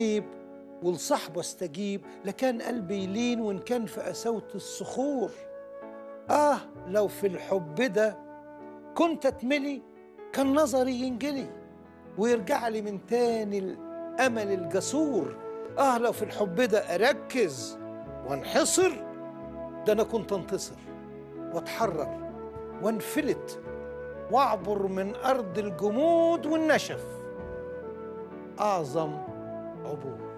ولصاحبه استجيب لكان قلبي يلين وان كان في قساوة الصخور اه لو في الحب ده كنت اتملي كان نظري ينجلي ويرجع لي من تاني الامل الجسور اه لو في الحب ده اركز وانحصر ده انا كنت انتصر واتحرر وانفلت واعبر من ارض الجمود والنشف اعظم عبور